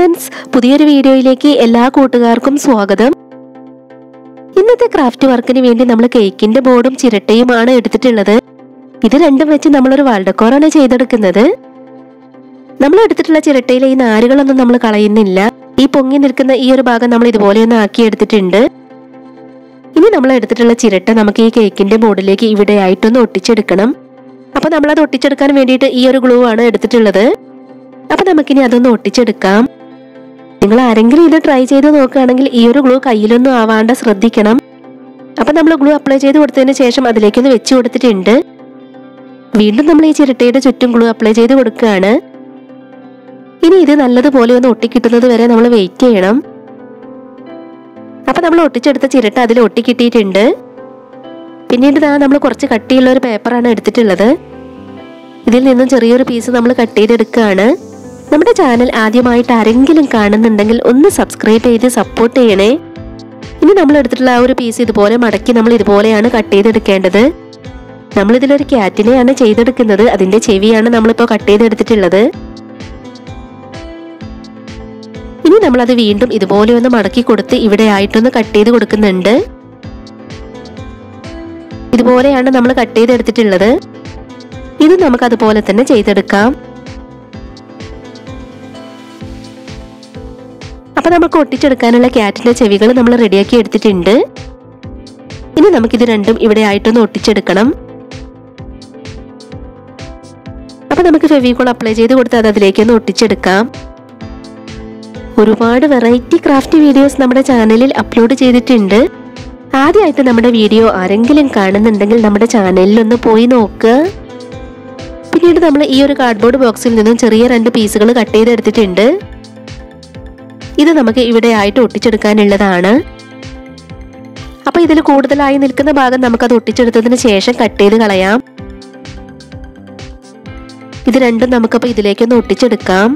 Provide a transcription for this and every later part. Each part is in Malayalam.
ഫ്രണ്ട്സ് പുതിയൊരു വീഡിയോയിലേക്ക് എല്ലാ കൂട്ടുകാർക്കും സ്വാഗതം ഇന്നത്തെ ക്രാഫ്റ്റ് വർക്കിന് വേണ്ടി നമ്മൾ കേക്കിന്റെ ബോർഡും ചിരട്ടയുമാണ് എടുത്തിട്ടുള്ളത് ഇത് രണ്ടും വെച്ച് നമ്മളൊരു വാൾഡക്കോറാണ് ചെയ്തെടുക്കുന്നത് നമ്മൾ എടുത്തിട്ടുള്ള ചിരട്ടയിലെ ഈ നാരുകളൊന്നും നമ്മൾ കളയുന്നില്ല ഈ പൊങ്ങി നിൽക്കുന്ന ഈ ഒരു ഭാഗം നമ്മൾ ഇതുപോലെ ഒന്ന് ആക്കി എടുത്തിട്ടുണ്ട് ഇനി നമ്മൾ എടുത്തിട്ടുള്ള ചിരട്ട നമുക്ക് ഈ കേക്കിന്റെ ബോർഡിലേക്ക് ഇവിടെ ആയിട്ടൊന്ന് ഒട്ടിച്ചെടുക്കണം അപ്പൊ നമ്മൾ അത് ഒട്ടിച്ചെടുക്കാൻ വേണ്ടിയിട്ട് ഈ ഒരു ഗ്ലൂ ആണ് എടുത്തിട്ടുള്ളത് അപ്പൊ നമുക്കിനി അതൊന്ന് ഒട്ടിച്ചെടുക്കാം നിങ്ങൾ ആരെങ്കിലും ഇത് ട്രൈ ചെയ്ത് നോക്കുകയാണെങ്കിൽ ഈ ഒരു ഗ്ലൂ കയ്യിലൊന്നും ആവാണ്ട് ശ്രദ്ധിക്കണം അപ്പൊ നമ്മൾ ഗ്ലൂ അപ്ലൈ ചെയ്ത് കൊടുത്തതിന് ശേഷം അതിലേക്കൊന്ന് വെച്ച് കൊടുത്തിട്ടുണ്ട് വീണ്ടും നമ്മൾ ഈ ചിരട്ടയുടെ ചുറ്റും ഗ്ലൂ അപ്ലൈ ചെയ്ത് കൊടുക്കുകയാണ് ഇനി ഇത് നല്ലതുപോലെ ഒന്ന് ഒട്ടിക്കിട്ടുന്നത് വരെ നമ്മൾ വെയിറ്റ് ചെയ്യണം അപ്പൊ നമ്മൾ ഒട്ടിച്ചെടുത്ത ചിരട്ട അതിൽ ഒട്ടിക്കിട്ടിയിട്ടുണ്ട് പിന്നീട് ഇതാ നമ്മൾ കുറച്ച് കട്ടിയുള്ള ഒരു പേപ്പറാണ് എടുത്തിട്ടുള്ളത് ഇതിൽ നിന്നും ചെറിയൊരു പീസ് നമ്മൾ കട്ട് ചെയ്തെടുക്കുകയാണ് നമ്മുടെ ചാനൽ ആദ്യമായിട്ട് ആരെങ്കിലും കാണുന്നുണ്ടെങ്കിൽ ഒന്ന് സബ്സ്ക്രൈബ് ചെയ്ത് സപ്പോർട്ട് ചെയ്യണേ ഇനി നമ്മൾ എടുത്തിട്ടുള്ള ആ ഒരു പീസ് ഇതുപോലെ മടക്കി നമ്മൾ ഇതുപോലെയാണ് കട്ട് ചെയ്തെടുക്കേണ്ടത് നമ്മൾ ഇതിലൊരു ക്യാറ്റിനെയാണ് ചെയ്തെടുക്കുന്നത് അതിന്റെ ചെവിയാണ് നമ്മളിപ്പോൾ കട്ട് ചെയ്തെടുത്തിട്ടുള്ളത് ഇനി നമ്മൾ അത് വീണ്ടും ഇതുപോലെ ഒന്ന് മടക്കി കൊടുത്ത് ഇവിടെ ആയിട്ടൊന്ന് കട്ട് ചെയ്ത് കൊടുക്കുന്നുണ്ട് ഇതുപോലെയാണ് നമ്മൾ കട്ട് ചെയ്തെടുത്തിട്ടുള്ളത് ഇത് നമുക്ക് അതുപോലെ തന്നെ ചെയ്തെടുക്കാം അപ്പൊ നമുക്ക് ഒട്ടിച്ചെടുക്കാനുള്ള ക്യാറ്റിന്റെ ചെവികൾ നമ്മൾ റെഡിയാക്കി എടുത്തിട്ടുണ്ട് ഇനി നമുക്കിത് രണ്ടും ഇവിടെ ആയിട്ടൊന്ന് ഒട്ടിച്ചെടുക്കണം അപ്പൊ നമുക്ക് ഫെവിക്കോൾ അപ്ലൈ ചെയ്ത് കൊടുത്ത് അത് അതിലേക്കൊന്ന് ഒട്ടിച്ചെടുക്കാം ഒരുപാട് വെറൈറ്റി ക്രാഫ്റ്റ് വീഡിയോസ് നമ്മുടെ ചാനലിൽ അപ്ലോഡ് ചെയ്തിട്ടുണ്ട് ആദ്യമായിട്ട് നമ്മുടെ വീഡിയോ ആരെങ്കിലും കാണുന്നുണ്ടെങ്കിൽ നമ്മുടെ ചാനലിൽ ഒന്ന് പോയി നോക്കുക പിന്നീട് നമ്മൾ ഈ ഒരു കാർഡ്ബോർഡ് ബോക്സിൽ നിന്നും ചെറിയ രണ്ട് പീസുകൾ കട്ട് ചെയ്തെടുത്തിട്ടുണ്ട് ഇത് നമുക്ക് ഇവിടെ ആയിട്ട് ഒട്ടിച്ചെടുക്കാനുള്ളതാണ് അപ്പൊ ഇതിൽ കൂടുതലായി നിൽക്കുന്ന ഭാഗം നമുക്കത് ഒട്ടിച്ചെടുത്തതിന് ശേഷം കട്ട് ചെയ്ത് കളയാം ഇത് രണ്ടും നമുക്കപ്പോൾ ഇതിലേക്കൊന്ന് ഒട്ടിച്ചെടുക്കാം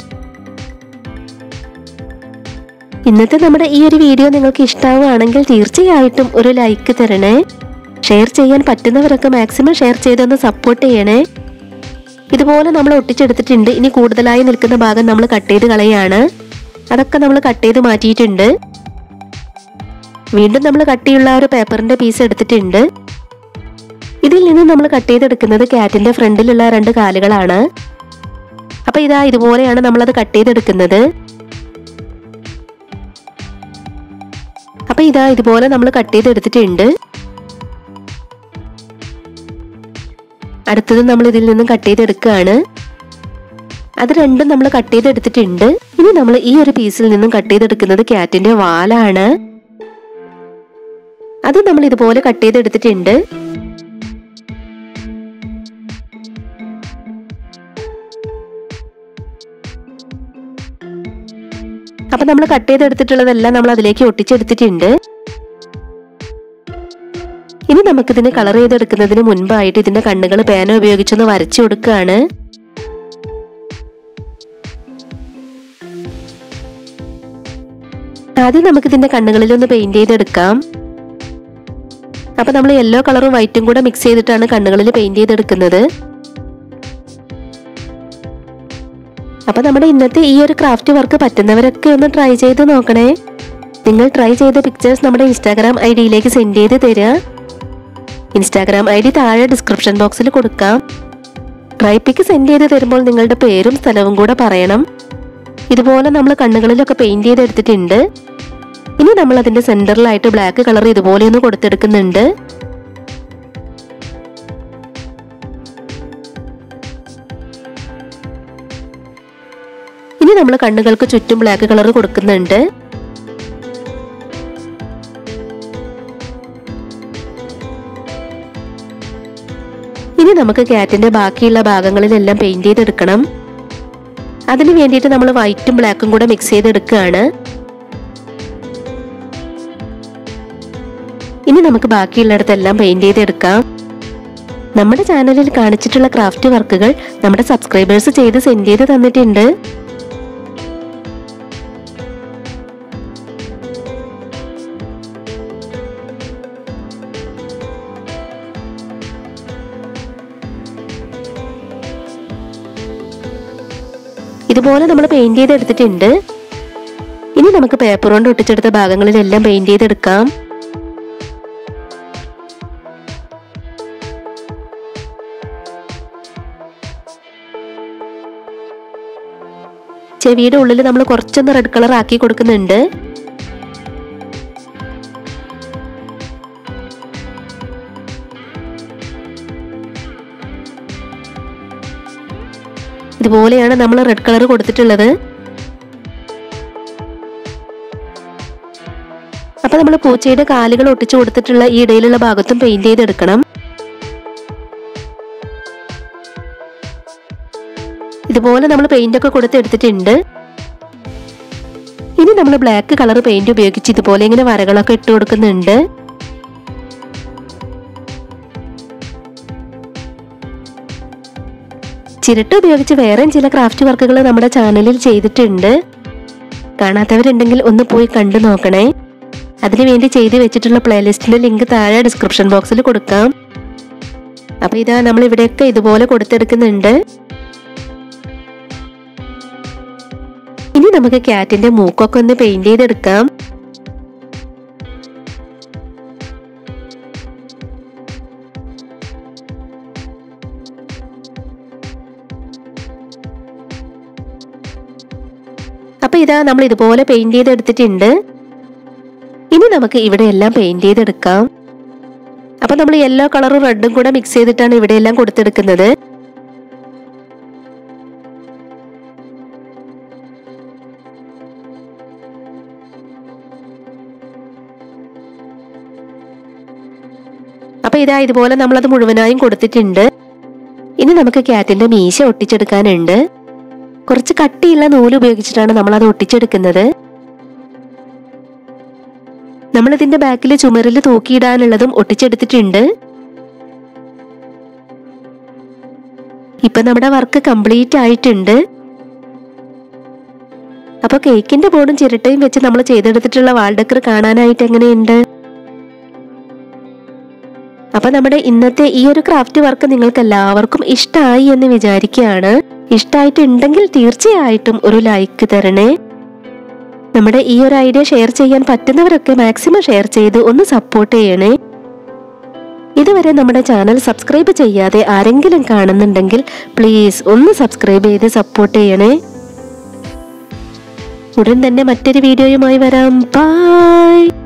ഇന്നത്തെ നമ്മുടെ ഈ ഒരു വീഡിയോ നിങ്ങൾക്ക് ഇഷ്ടാവുകയാണെങ്കിൽ തീർച്ചയായിട്ടും ഒരു ലൈക്ക് തരണേ ഷെയർ ചെയ്യാൻ പറ്റുന്നവരൊക്കെ മാക്സിമം ഷെയർ ചെയ്തൊന്ന് സപ്പോർട്ട് ചെയ്യണേ ഇതുപോലെ നമ്മൾ ഒട്ടിച്ചെടുത്തിട്ടുണ്ട് ഇനി കൂടുതലായി നിൽക്കുന്ന ഭാഗം നമ്മൾ കട്ട് ചെയ്ത് കളയാണ് അതൊക്കെ നമ്മൾ കട്ട് ചെയ്ത് മാറ്റിയിട്ടുണ്ട് വീണ്ടും നമ്മൾ കട്ടിയുള്ള ആ ഒരു പേപ്പറിന്റെ പീസ് എടുത്തിട്ടുണ്ട് ഇതിൽ നിന്ന് നമ്മൾ കട്ട് ചെയ്തെടുക്കുന്നത് ക്യാറ്റിന്റെ ഫ്രണ്ടിലുള്ള രണ്ട് കാലുകളാണ് അപ്പൊ ഇതാ ഇതുപോലെയാണ് നമ്മളത് കട്ട് ചെയ്തെടുക്കുന്നത് അപ്പൊ ഇതാ ഇതുപോലെ നമ്മൾ കട്ട് ചെയ്തെടുത്തിട്ടുണ്ട് അടുത്തത് നമ്മൾ ഇതിൽ നിന്നും കട്ട് ചെയ്തെടുക്കുകയാണ് അത് രണ്ടും നമ്മൾ കട്ട് ചെയ്തെടുത്തിട്ടുണ്ട് ഇനി നമ്മൾ ഈ ഒരു പീസിൽ നിന്നും കട്ട് ചെയ്തെടുക്കുന്നത് ക്യാറ്റിന്റെ വാലാണ് അത് നമ്മൾ ഇതുപോലെ കട്ട് ചെയ്തെടുത്തിട്ടുണ്ട് അപ്പൊ നമ്മൾ കട്ട് ചെയ്തെടുത്തിട്ടുള്ളതെല്ലാം നമ്മൾ അതിലേക്ക് ഒട്ടിച്ചെടുത്തിട്ടുണ്ട് ഇനി നമുക്കിതിന് കളർ ചെയ്തെടുക്കുന്നതിന് മുൻപായിട്ട് ഇതിന്റെ കണ്ണുകൾ പേന ഉപയോഗിച്ചൊന്ന് വരച്ചു കൊടുക്കുകയാണ് ആദ്യം നമുക്ക് ഇതിന്റെ കണ്ണുകളിൽ ഒന്ന് പെയിന്റ് ചെയ്തെടുക്കാം അപ്പൊ നമ്മൾ യെല്ലോ കളറും വൈറ്റും കൂടെ മിക്സ് ചെയ്തിട്ടാണ് കണ്ണുകളിൽ പെയിന്റ് ചെയ്തെടുക്കുന്നത് അപ്പൊ നമ്മുടെ ഇന്നത്തെ ഈ ഒരു ക്രാഫ്റ്റ് വർക്ക് പറ്റുന്നവരൊക്കെ ഒന്ന് ട്രൈ ചെയ്ത് നോക്കണേ നിങ്ങൾ ട്രൈ ചെയ്ത പിക്ചേഴ്സ് നമ്മുടെ ഇൻസ്റ്റാഗ്രാം ഐ ഡിയിലേക്ക് സെൻഡ് ചെയ്ത് തരിക ഇൻസ്റ്റാഗ്രാം ഐ ഡി താഴെ ഡിസ്ക്രിപ്ഷൻ ബോക്സിൽ കൊടുക്കാം ട്രൈ പിക്ക് സെൻഡ് ചെയ്ത് തരുമ്പോൾ നിങ്ങളുടെ പേരും സ്ഥലവും കൂടെ പറയണം ഇതുപോലെ നമ്മൾ കണ്ണുകളിലൊക്കെ പെയിന്റ് ചെയ്തെടുത്തിട്ടുണ്ട് ഇനി നമ്മൾ അതിന്റെ സെന്ററിലായിട്ട് ബ്ലാക്ക് കളർ ഇതുപോലെ ഒന്ന് കൊടുത്തെടുക്കുന്നുണ്ട് ഇനി നമ്മൾ കണ്ണുകൾക്ക് ചുറ്റും ബ്ലാക്ക് കളർ കൊടുക്കുന്നുണ്ട് ഇനി നമുക്ക് ക്യാറ്റിന്റെ ബാക്കിയുള്ള ഭാഗങ്ങളിലെല്ലാം പെയിന്റ് ചെയ്തെടുക്കണം അതിന് വേണ്ടിയിട്ട് നമ്മൾ വൈറ്റും ബ്ലാക്കും കൂടെ മിക്സ് ചെയ്തെടുക്കുകയാണ് ഇനി നമുക്ക് ബാക്കിയുള്ളിടത്തെല്ലാം പെയിന്റ് ചെയ്തെടുക്കാം നമ്മുടെ ചാനലിൽ കാണിച്ചിട്ടുള്ള ക്രാഫ്റ്റ് വർക്കുകൾ നമ്മുടെ സബ്സ്ക്രൈബേഴ്സ് ചെയ്ത് സെൻഡ് ചെയ്ത് തന്നിട്ടുണ്ട് ഇതുപോലെ നമ്മൾ പെയിന്റ് ചെയ്തെടുത്തിട്ടുണ്ട് ഇനി നമുക്ക് പേപ്പർ കൊണ്ട് ഒട്ടിച്ചെടുത്ത ഭാഗങ്ങളിലെല്ലാം പെയിന്റ് ചെയ്തെടുക്കാം ചെവിയുടെ ഉള്ളിൽ നമ്മൾ കുറച്ചൊന്ന് റെഡ് കളർ ആക്കി കൊടുക്കുന്നുണ്ട് ഇതുപോലെയാണ് നമ്മൾ റെഡ് കളർ കൊടുത്തിട്ടുള്ളത് അപ്പൊ നമ്മൾ പൂച്ചയുടെ കാലുകൾ ഒട്ടിച്ചു കൊടുത്തിട്ടുള്ള ഈ ഇടയിലുള്ള ഭാഗത്തും പെയിന്റ് ചെയ്തെടുക്കണം ഇതുപോലെ നമ്മൾ പെയിന്റ് ഒക്കെ കൊടുത്ത് എടുത്തിട്ടുണ്ട് ഇനി നമ്മൾ ബ്ലാക്ക് കളർ പെയിന്റ് ഉപയോഗിച്ച് ഇതുപോലെ ഇങ്ങനെ വരകളൊക്കെ ഇട്ട് കൊടുക്കുന്നുണ്ട് ചിരട്ട ഉപയോഗിച്ച് വേറെയും ചില ക്രാഫ്റ്റ് വർക്കുകൾ നമ്മുടെ ചാനലിൽ ചെയ്തിട്ടുണ്ട് കാണാത്തവരുണ്ടെങ്കിൽ ഒന്ന് പോയി കണ്ടു നോക്കണേ അതിനുവേണ്ടി ചെയ്തു വെച്ചിട്ടുള്ള പ്ലേലിസ്റ്റിന്റെ ലിങ്ക് താഴെ ഡിസ്ക്രിപ്ഷൻ ബോക്സിൽ കൊടുക്കാം അപ്പൊ ഇതാ നമ്മൾ ഇവിടെയൊക്കെ ഇതുപോലെ കൊടുത്തെടുക്കുന്നുണ്ട് ഇനി നമുക്ക് ക്യാറ്റിന്റെ മൂക്കൊക്കെ ഒന്ന് പെയിന്റ് ചെയ്തെടുക്കാം അപ്പൊ ഇതാ നമ്മൾ ഇതുപോലെ പെയിന്റ് ചെയ്തെടുത്തിട്ടുണ്ട് ഇനി നമുക്ക് ഇവിടെ എല്ലാം പെയിന്റ് ചെയ്തെടുക്കാം അപ്പൊ നമ്മൾ യെല്ലോ കളറും റെഡും കൂടെ മിക്സ് ചെയ്തിട്ടാണ് ഇവിടെ എല്ലാം കൊടുത്തെടുക്കുന്നത് അപ്പൊ ഇതാ ഇതുപോലെ നമ്മളത് മുഴുവനായും കൊടുത്തിട്ടുണ്ട് ഇനി നമുക്ക് ക്യാറ്റിന്റെ മീശ ഒട്ടിച്ചെടുക്കാനുണ്ട് കുറച്ച് കട്ടിയുള്ള നൂല് ഉപയോഗിച്ചിട്ടാണ് നമ്മൾ അത് ഒട്ടിച്ചെടുക്കുന്നത് നമ്മൾ ഇതിന്റെ ബാക്കിൽ ചുമരിൽ തൂക്കിയിടാനുള്ളതും ഒട്ടിച്ചെടുത്തിട്ടുണ്ട് ഇപ്പൊ നമ്മുടെ വർക്ക് കംപ്ലീറ്റ് ആയിട്ടുണ്ട് അപ്പൊ കേക്കിന്റെ ബോർഡും ചിരട്ടയും വെച്ച് നമ്മൾ ചെയ്തെടുത്തിട്ടുള്ള വാൾഡക്കർ കാണാനായിട്ട് എങ്ങനെയുണ്ട് അപ്പൊ നമ്മുടെ ഇന്നത്തെ ഈ ഒരു ക്രാഫ്റ്റ് വർക്ക് നിങ്ങൾക്ക് എല്ലാവർക്കും ഇഷ്ടമായി എന്ന് വിചാരിക്കുകയാണ് ഇഷ്ടമായിട്ടുണ്ടെങ്കിൽ തീർച്ചയായിട്ടും ഒരു ലൈക്ക് തരണേ നമ്മുടെ ഈ ഒരു ഐഡിയ ഷെയർ ചെയ്യാൻ പറ്റുന്നവരൊക്കെ മാക്സിമം ഷെയർ ചെയ്ത് ഒന്ന് സപ്പോർട്ട് ചെയ്യണേ ഇതുവരെ നമ്മുടെ ചാനൽ സബ്സ്ക്രൈബ് ചെയ്യാതെ ആരെങ്കിലും കാണുന്നുണ്ടെങ്കിൽ പ്ലീസ് ഒന്ന് സബ്സ്ക്രൈബ് ചെയ്ത് സപ്പോർട്ട് ചെയ്യണേ ഉടൻ തന്നെ മറ്റൊരു വീഡിയോയുമായി വരാം ബൈ